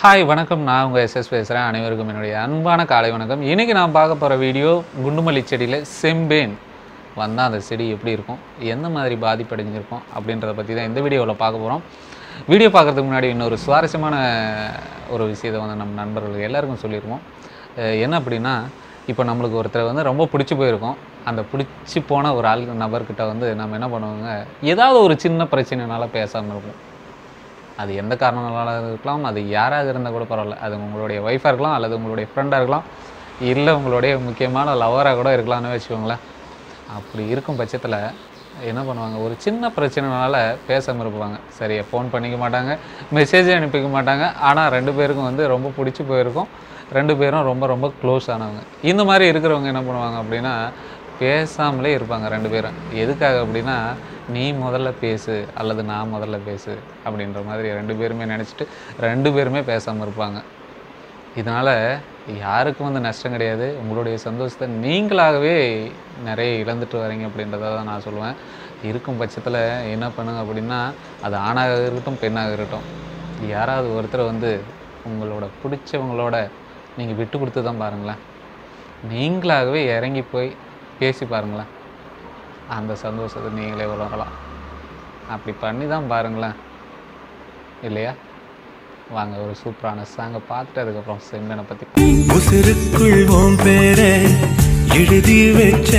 Hi வணக்கம் நான் உங்கள் எஸ்எஸ் பேசுகிறேன் அனைவருக்கும் என்னுடைய அன்பான காலை வணக்கம் இன்றைக்கி நான் பார்க்க போகிற வீடியோ குண்டுமல்லி செடியில் செம்பேன் வந்தால் அந்த செடி எப்படி இருக்கும் எந்த மாதிரி பாதிப்படைஞ்சிருக்கும் அப்படின்றத பற்றி தான் இந்த வீடியோவில் பார்க்க போகிறோம் வீடியோ பார்க்குறதுக்கு முன்னாடி இன்னொரு சுவாரஸ்யமான ஒரு விஷயத்தை வந்து நம்ம நண்பர்களுக்கு எல்லாருக்கும் சொல்லியிருக்கோம் அஹ் என்ன அப்படின்னா இப்போ நம்மளுக்கு ஒருத்தர் வந்து ரொம்ப பிடிச்சி போயிருக்கோம் அந்த பிடிச்சி போன ஒரு ஆள் நபர்கிட்ட வந்து நம்ம என்ன பண்ணுவாங்க ஏதாவது ஒரு சின்ன பிரச்சனைனால பேசாமல் இருப்போம் அது எந்த காரணங்களால இருக்கலாம் அது யாராக இருந்தால் கூட பரவாயில்ல அது உங்களுடைய ஒய்ஃபாக இருக்கலாம் அல்லது உங்களுடைய ஃப்ரெண்டாக இருக்கலாம் இல்லை உங்களுடைய முக்கியமான லவராக கூட இருக்கலாம்னு வச்சுக்கோங்களேன் அப்படி இருக்கும் பட்சத்தில் என்ன பண்ணுவாங்க ஒரு சின்ன பிரச்சனைனால பேசாமல் இருப்பாங்க சரி ஃபோன் பண்ணிக்க மாட்டாங்க மெசேஜே அனுப்பிக்க மாட்டாங்க ஆனால் ரெண்டு பேருக்கும் வந்து ரொம்ப பிடிச்சி போயிருக்கும் ரெண்டு பேரும் ரொம்ப ரொம்ப க்ளோஸ் ஆனவங்க இந்த மாதிரி இருக்கிறவங்க என்ன பண்ணுவாங்க அப்படின்னா பேசாமலே இருப்பாங்க ரெண்டு பேரும் எதுக்காக அப்படின்னா நீ முதல்ல பேசு அல்லது நான் முதல்ல பேசு அப்படின்ற மாதிரி ரெண்டு பேருமே நினச்சிட்டு ரெண்டு பேருமே பேசாமல் இருப்பாங்க இதனால் யாருக்கும் வந்து நஷ்டம் கிடையாது உங்களுடைய சந்தோஷத்தை நீங்களாகவே நிறைய இழந்துட்டு வரீங்க அப்படின்றத தான் நான் சொல்லுவேன் இருக்கும் பட்சத்தில் என்ன பண்ணுங்க அப்படின்னா அது ஆணாக இருக்கட்டும் பெண்ணாக இருக்கட்டும் யாராவது ஒருத்தர் வந்து உங்களோட பிடிச்சவங்களோட நீங்கள் விட்டு கொடுத்து தான் பாருங்களேன் நீங்களாகவே இறங்கி போய் பேசி பாருங்களேன் அந்த சந்தோஷத்தை நீங்களே உணரலாம் அப்படி பண்ணி தான் பாருங்களேன் இல்லையா வாங்க ஒரு சூப்பரான சாங்கை பார்த்துட்டு அதுக்கப்புறம் செம்மனை பற்றி உசுருக்குள் உன் பேரை எழுதி வச்ச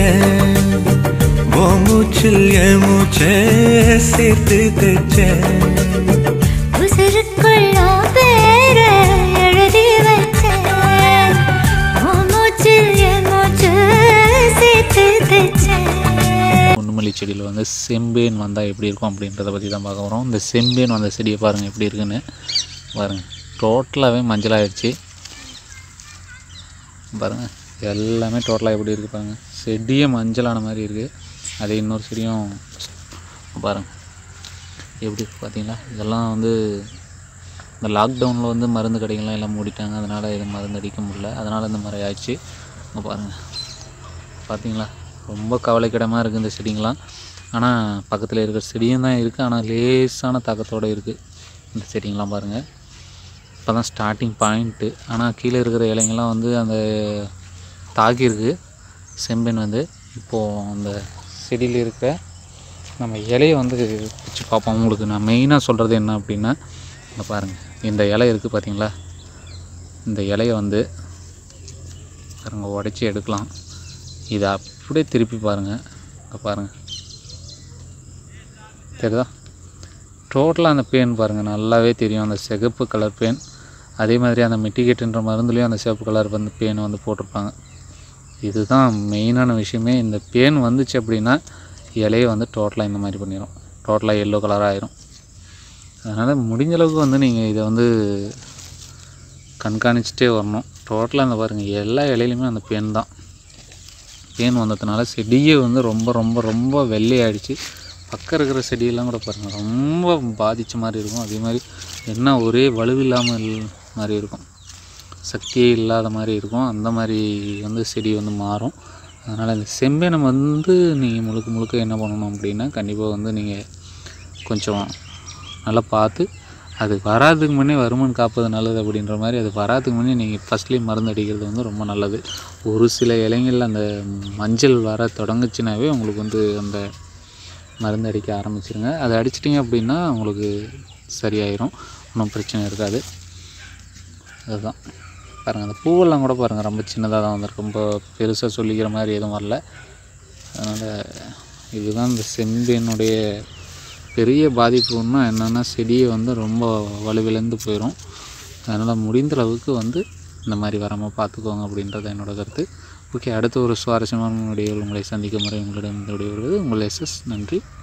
உன் மூச்சில் என் மூச்சை சேர்த்து தைச்ச உசுருக்குள் உன் பேரை எழுதி வச்சேன். உன் மூச்சில் என் மூச்சு சேர்த்து தைச்சேன். குண்டுமல்லி செடியில் வந்து செம்பேன் வந்தால் எப்படி இருக்கும் அப்படின்றத பற்றி தான் பார்க்க போகிறோம் இந்த செம்பேன் வந்த செடியை பாருங்கள் எப்படி இருக்குன்னு பாருங்கள் டோட்டலாகவே மஞ்சளாயிடுச்சு பாருங்கள் எல்லாமே டோட்டலாக எப்படி இருக்குது பாருங்கள் செடியே மஞ்சளான மாதிரி இருக்குது அதே இன்னொரு செடியும் பாருங்கள் எப்படி இருக்கு பார்த்தீங்களா இதெல்லாம் வந்து இந்த லாக்டவுனில் வந்து மருந்து கடைகள்லாம் எல்லாம் மூடிட்டாங்க அதனால் இது மருந்து அடிக்க முடியல அதனால் இந்த மாதிரி ஆயிடுச்சு இங்கே பாருங்கள் பார்த்தீங்களா ரொம்ப கவலைக்கிடமாக இருக்குது இந்த செடிங்களாம் ஆனால் பக்கத்தில் இருக்கிற செடியும் தான் இருக்குது ஆனால் லேசான தாக்கத்தோடு இருக்குது இந்த செடிங்களாம் பாருங்கள் இப்போ தான் ஸ்டார்டிங் பாயிண்ட்டு ஆனால் கீழே இருக்கிற இலைங்கள்லாம் வந்து அந்த தாக்கியிருக்கு செம்பென் வந்து இப்போது அந்த செடியில் இருக்கிற நம்ம இலையை வந்து பிச்சு பார்ப்போம் உங்களுக்கு நான் மெயினாக சொல்கிறது என்ன அப்படின்னா இங்கே பாருங்கள் இந்த இலை இருக்குது பார்த்தீங்களா இந்த இலையை வந்து பாருங்க உடச்சி எடுக்கலாம் இதை அப்படியே திருப்பி பாருங்கள் இங்கே பாருங்கள் தெரியுதா டோட்டலாக அந்த பேன் பாருங்கள் நல்லாவே தெரியும் அந்த சிகப்பு கலர் பேன் அதே மாதிரி அந்த மிட்டிகேட்டுன்ற மருந்துலேயும் அந்த சிவப்பு கலர் வந்து பேன் வந்து போட்டிருப்பாங்க இதுதான் மெயினான விஷயமே இந்த பேன் வந்துச்சு அப்படின்னா இலையை வந்து டோட்டலாக இந்த மாதிரி பண்ணிடும் டோட்டலாக எல்லோ கலராக ஆயிரும் அதனால் முடிஞ்ச அளவுக்கு வந்து நீங்கள் இதை வந்து கண்காணிச்சிட்டே வரணும் டோட்டலாக இந்த பாருங்கள் எல்லா இலையிலையுமே அந்த பேன் தான் பேன் வந்ததுனால செடியே வந்து ரொம்ப ரொம்ப ரொம்ப வெள்ளையாயிடுச்சு பக்கம் இருக்கிற செடியெல்லாம் கூட பாருங்கள் ரொம்ப பாதித்த மாதிரி இருக்கும் அதே மாதிரி என்ன ஒரே வலுவில்லாமல் மாதிரி இருக்கும் சக்தியே இல்லாத மாதிரி இருக்கும் அந்த மாதிரி வந்து செடி வந்து மாறும் அதனால் இந்த செம்பேனம் வந்து நீங்கள் முழுக்க முழுக்க என்ன பண்ணணும் அப்படின்னா கண்டிப்பாக வந்து நீங்கள் கொஞ்சம் நல்லா பார்த்து அது வராதுக்கு முன்னே வருமான் காப்பது நல்லது அப்படின்ற மாதிரி அது வராதுக்கு முன்னே நீங்கள் ஃபஸ்ட்லேயே மருந்து அடிக்கிறது வந்து ரொம்ப நல்லது ஒரு சில இலைங்களில் அந்த மஞ்சள் வர தொடங்குச்சுனாவே உங்களுக்கு வந்து அந்த மருந்து அடிக்க ஆரம்பிச்சிருங்க அதை அடிச்சிட்டிங்க அப்படின்னா உங்களுக்கு சரியாயிரும் ஒன்றும் பிரச்சனை இருக்காது அதுதான் பாருங்கள் அந்த பூவெல்லாம் கூட பாருங்கள் ரொம்ப சின்னதாக தான் வந்திருக்கு ரொம்ப பெருசாக சொல்லிக்கிற மாதிரி எதுவும் வரல அதனால் இதுதான் இந்த செம்பினுடைய பெரிய பாதிப்புன்னா என்னென்னா செடியை வந்து ரொம்ப வலுவிழந்து போயிடும் அதனால் முடிந்த அளவுக்கு வந்து இந்த மாதிரி வராமல் பார்த்துக்கோங்க அப்படின்றது என்னோட கருத்து ஓகே அடுத்த ஒரு சுவாரஸ்யமான வீடியோவில் உங்களை சந்திக்கும் முறை உங்களிடம் இந்த வீடியோ வருவது உங்கள் எஸ்எஸ் நன்றி